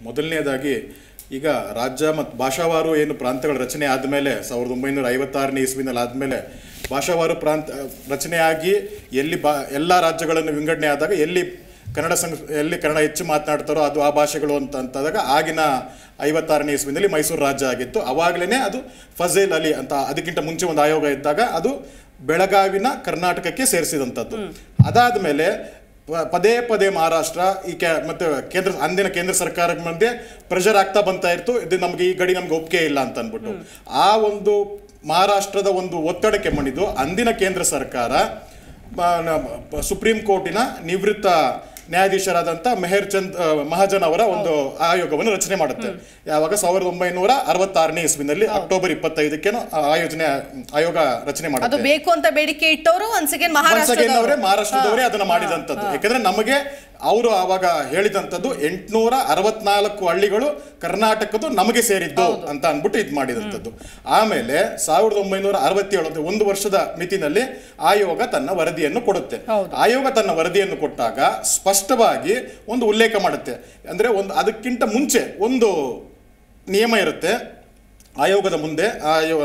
ಮೊದಲನೇದಾಗಿ ಈಗ ರಾಜ್ಯ ಮತ್ತು ಭಾಷಾವಾರು ಏನು ಪ್ರಾಂತಗಳ ರಚನೆ ಆದಮೇಲೆ ಸಾವಿರದ ಒಂಬೈನೂರ ಐವತ್ತಾರನೇ ಇಸ್ವಿನಲ್ಲಿ ಆದಮೇಲೆ ಭಾಷಾವಾರು ಪ್ರಾಂತ ರಚನೆಯಾಗಿ ಎಲ್ಲಿ ಬಾ ಎಲ್ಲ ರಾಜ್ಯಗಳನ್ನು ವಿಂಗಡಣೆ ಆದಾಗ ಎಲ್ಲಿ ಕನ್ನಡ ಸಂಘ ಎಲ್ಲಿ ಕನ್ನಡ ಹೆಚ್ಚು ಮಾತನಾಡ್ತಾರೋ ಅದು ಆ ಭಾಷೆಗಳು ಅಂತ ಅಂತಾದಾಗ ಆಗಿನ ಐವತ್ತಾರನೇ ಇಸ್ವಿನಲ್ಲಿ ಮೈಸೂರು ರಾಜ್ಯ ಆಗಿತ್ತು ಅವಾಗಲೇ ಅದು ಫಜೇಲ್ ಅಲಿ ಅಂತ ಅದಕ್ಕಿಂತ ಮುಂಚೆ ಒಂದು ಆಯೋಗ ಇದ್ದಾಗ ಅದು ಬೆಳಗಾವಿನ ಕರ್ನಾಟಕಕ್ಕೆ ಸೇರಿಸಿದಂಥದ್ದು ಅದಾದಮೇಲೆ ಪ- ಪದೇ ಪದೇ ಮಹಾರಾಷ್ಟ್ರ ಈ ಕೆ ಮತ್ತೆ ಕೇಂದ್ರ ಅಂದಿನ ಕೇಂದ್ರ ಸರ್ಕಾರದ ಮಧ್ಯೆ ಪ್ರೆಷರ್ ಆಗ್ತಾ ಬಂತಾ ಇತ್ತು ಇದು ನಮ್ಗೆ ಈ ಗಡಿ ನಮ್ಗೆ ಒಪ್ಪಿಗೆ ಇಲ್ಲ ಅಂತ ಅಂದ್ಬಿಟ್ಟು ಆ ಒಂದು ಮಹಾರಾಷ್ಟ್ರದ ಒಂದು ಒತ್ತಡಕ್ಕೆ ಮಣಿದು ಅಂದಿನ ಕೇಂದ್ರ ಸರ್ಕಾರ ಮ- ನ- ಪ- ಸುಪ್ರೀಂ ಕೋರ್ಟಿನ ನಿವೃತ್ತ ನ್ಯಾಯಾಧೀಶರಾದಂಥ ಮೆಹರ್ ಚಂದ್ ಆ, ಮಹಾಜನ್ ಅವರ ಒಂದು ಆಯೋಗವನ್ನು ರಚನೆ ಮಾಡುತ್ತೆ ಯಾವಾಗ ಸಾವಿರದ ಒಂಬೈನೂರ ಅರವತ್ತಾರನೇ ಇಸ್ವಿನಲ್ಲಿ ಅಕ್ಟೋಬರ್ ಇಪ್ಪತ್ತೈದಕ್ಕೇನೋ ಆ ಆಯೋಜನೆ ಆಯೋಗ ರಚನೆ ಅದು ಮಾಡುತ್ತೆ ಬೇಕು ಅಂತ ಬೇಡಿಕೆ ಇಟ್ಟವರು ಒನ್ಸ್ ಅಗೇನ್ Once again ಅವರೇ ಮಹಾರಾಷ್ಟ್ರದವರು ಮಹಾರಾಷ್ಟ್ರದವರೇ ಅದನ್ನ ಮಾಡಿದಂಥದ್ದು ಯಾಕಂದ್ರೆ ನಮಗೆ ಅವರು ಆವಾಗ ಹೇಳಿದಂಥದ್ದು ಎಂಟ್ನೂರ ಅರವತ್ನಾಲ್ಕು ಹಳ್ಳಿಗಳು ಕರ್ನಾಟಕದ್ದು ನಮಗೆ ಸೇರಿದ್ದು ಅಂತ ಅನ್ಬಿಟ್ಟು ಇದು ಮಾಡಿದಂಥದ್ದು ಆಮೇಲೆ ಸಾವಿರದ ಒಂಬೈನೂರ ಅರವತ್ತೇಳು ಅಂದ್ರೆ ಒಂದು ವರ್ಷದ ಮಿತಿನಲ್ಲಿ ಆಯೋಗ ತನ್ನ ವರದಿಯನ್ನು ಕೊಡುತ್ತೆ ಆಯೋಗ ತನ್ನ ವರದಿಯನ್ನು ಕೊಟ್ಟಾಗ ಸ್ಪಷ್ಟವಾಗಿ ಒಂದು ಉಲ್ಲೇಖ ಮಾಡುತ್ತೆ ಅಂದ್ರೆ ಒಂದು ಅದಕ್ಕಿಂತ ಮುಂಚೆ ಒಂದು ನಿಯಮ ಇರುತ್ತೆ ಆಯೋಗದ ಮುಂದೆ ಆಯೋ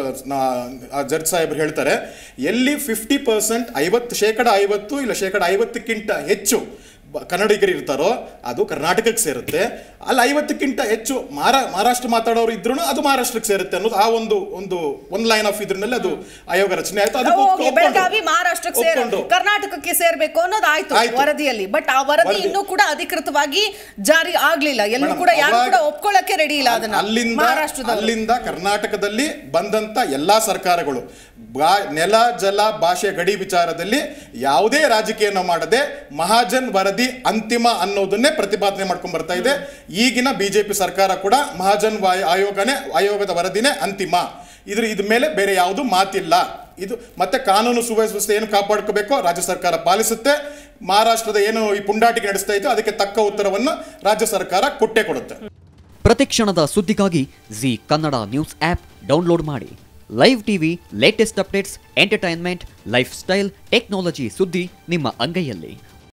ಜಡ್ಜ್ ಸಾಹೇಬ್ರು ಹೇಳ್ತಾರೆ ಎಲ್ಲಿ ಫಿಫ್ಟಿ ಪರ್ಸೆಂಟ್ ಐವತ್ತು ಶೇಕಡ ಐವತ್ತು ಇಲ್ಲ ಶೇಕಡ ಐವತ್ತಕ್ಕಿಂತ ಹೆಚ್ಚು ಬ- ಕನ್ನಡಿಗರು ಇರ್ತಾರೋ ಅದು ಕರ್ನಾಟಕಕ್ಕೆ ಸೇರುತ್ತೆ ಅಲ್ಲಿ ಐವತ್ತಕ್ಕಿಂತ ಹೆಚ್ಚು ಮಾರ ಮಹಾರಾಷ್ಟ್ರ ಮಾತಾಡೋರು ಇದ್ರು ಅದು ಮಹಾರಾಷ್ಟ್ರಕ್ಕೆ ಸೇರುತ್ತೆ ಅನ್ನೋದು ಆ ಒಂದು ಒಂದು ಒಂದು ಲೈನ್ ಆಫ್ ಇದ್ರಲ್ಲಿ ಅದು ಆಯೋಗ ರಚನೆ ಆಯ್ತು ಅದಕ್ಕೆ ಹೋಗಿ ಒಪ್ಕೊಂಡು- ಬೆಳಗಾವಿ ಮಹಾರಾಷ್ಟ್ರಕ್ಕೆ ಸೇರ್ ಒಪ್ಕೊಂಡು. ಕರ್ನಾಟಕಕ್ಕೆ ಸೇರ್ಬೇಕು ಅನ್ನೋದು ಆಯ್ತು ಆಯ್ತು. ವರದಿಯಲ್ಲಿ ಬಟ್ ಆ ವರದಿ ವರದಿ. ಇನ್ನೂ ಕೂಡ ಅಧಿಕೃತವಾಗಿ ಜಾರಿ ಆಗ್ಲಿಲ್ಲ ಎಲ್ಲೂ ಮೇಡಮ್, ಕೂಡ ಯಾರು ಅವಾಗ- ಕೂಡ ಒಪ್ಕೊಳ್ಳಕ್ಕೆ ರೆಡಿ ಇಲ್ಲ ಅದನ್ನ ಅಲ್ಲಿಂದ ಮಹಾರಾಷ್ಟ್ರದವರು ಅಲ್ಲಿಂದ ಕರ್ನಾಟಕದಲ್ಲಿ ಬಂದಂತ ಎಲ್ಲಾ ಸರ್ಕಾರಗಳು ಬಾ- ನೆಲ ಜಲ ಭಾಷೆ ಗಡಿ ವಿಚಾರದಲ್ಲಿ ಯಾವುದೇ ರಾಜಕೀಯನ ಮಾಡದೆ ಮಹಾಜನ್ ವರದಿ ಅಂತಿಮ ಅನ್ನೋದನ್ನೇ ಪ್ರತಿಪಾದನೆ ಮಾಡ್ಕೊಂಡ್ ಬರ್ತಾ ಇದೆ ಈಗಿನ ಬಿಜೆಪಿ ಸರ್ಕಾರ ಕೂಡ ಮಹಾಜನ್ ವಾಯ್- ಆಯೋಗನೇ ಆಯೋಗದ ವರದಿನೇ ಅಂತಿಮ ಇದ್ರ ಇದ ಮೇಲೆ ಬೇರೆ ಯಾವುದು ಮಾತಿಲ್ಲ ಇದು ಮತ್ತೆ ಕಾನೂನು ಸುವ್ಯವಸ್ಥೆ ಏನು ಕಾಪಾಡ್ಕೋಬೇಕೋ ರಾಜ್ಯ ಸರ್ಕಾರ ಪಾಲಿಸುತ್ತೆ ಮಹಾರಾಷ್ಟ್ರದ ಏನು ಈ ಪುಂಡಾಟಿಕೆ ನಡೆಸ್ತಾ ಇತ್ತು ಅದಕ್ಕೆ ತಕ್ಕ ಉತ್ತರವನ್ನು ರಾಜ್ಯ ಸರ್ಕಾರ ಕೊಟ್ಟೇ ಕೊಡುತ್ತೆ ಪ್ರತಿಕ್ಷಣದ ಸುದ್ದಿಗಾಗಿ Zee Kannada news app download ಮಾಡಿ live TV latest updates entertainment lifestyle technology ಸುದ್ದಿ ನಿಮ್ಮ ಅಂಗೈಯಲ್ಲಿ